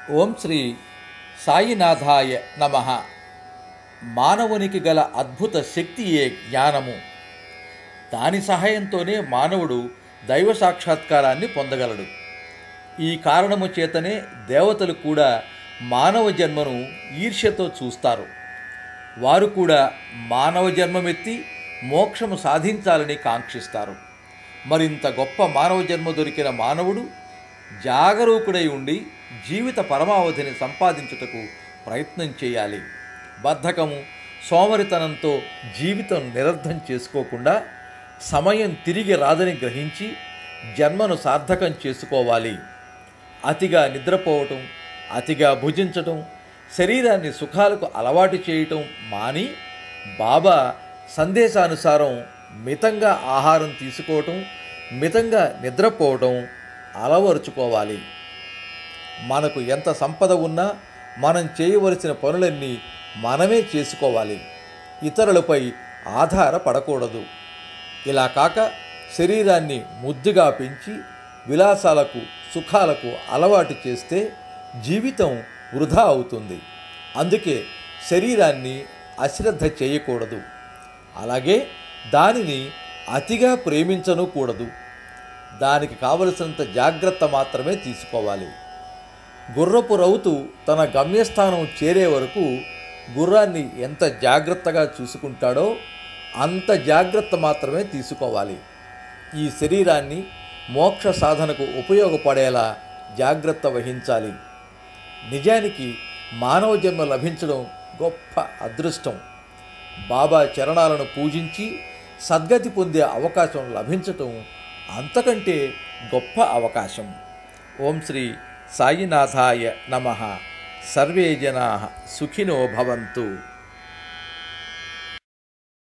ఓం శ్రీ సాయినాథాయ నమ మానవునికి గల అద్భుత శక్తియే జ్ఞానము దాని సహాయంతోనే మానవుడు దైవ సాక్షాత్కారాన్ని పొందగలడు ఈ కారణము చేతనే దేవతలు కూడా మానవ జన్మను ఈర్ష్యతో చూస్తారు వారు కూడా మానవ జన్మమెత్తి మోక్షము సాధించాలని కాంక్షిస్తారు మరింత గొప్ప మానవ జన్మ దొరికిన మానవుడు జాగరూకుడై ఉండి జీవిత పరమావధిని సంపాదించుటకు ప్రయత్నం చేయాలి బద్ధకము సోమరితనంతో జీవితం నిరర్ధం చేసుకోకుండా సమయం తిరిగి రాదని గ్రహించి జన్మను సార్థకం చేసుకోవాలి అతిగా నిద్రపోవటం అతిగా భుజించటం శరీరాన్ని సుఖాలకు అలవాటు చేయటం మాని బాబా సందేశానుసారం మితంగా ఆహారం తీసుకోవటం మితంగా నిద్రపోవటం అలవరుచుకోవాలి మనకు ఎంత సంపద ఉన్నా మనం చేయవలసిన పనులన్నీ మనమే చేసుకోవాలి ఇతరులపై ఆధారపడకూడదు ఇలా కాక శరీరాన్ని ముద్దుగా పెంచి విలాసాలకు సుఖాలకు అలవాటు చేస్తే జీవితం వృధా అవుతుంది అందుకే శరీరాన్ని అశ్రద్ధ చేయకూడదు అలాగే దానిని అతిగా ప్రేమించను కూడదు దానికి కావలసినంత జాగ్రత్త మాత్రమే తీసుకోవాలి గుర్రపు రౌతు తన గమ్యస్థానం చేరే వరకు గుర్రాన్ని ఎంత జాగ్రత్తగా చూసుకుంటాడో అంత జాగ్రత్త మాత్రమే తీసుకోవాలి ఈ శరీరాన్ని మోక్ష సాధనకు ఉపయోగపడేలా జాగ్రత్త వహించాలి నిజానికి మానవ జన్మ లభించడం గొప్ప అదృష్టం బాబా చరణాలను పూజించి సద్గతి పొందే అవకాశం లభించటం అంతకంటే గొప్ప అవకాశం ఓం శ్రీ సాయినాథాయ నమ సర్వే జనా సుఖినో భవంతు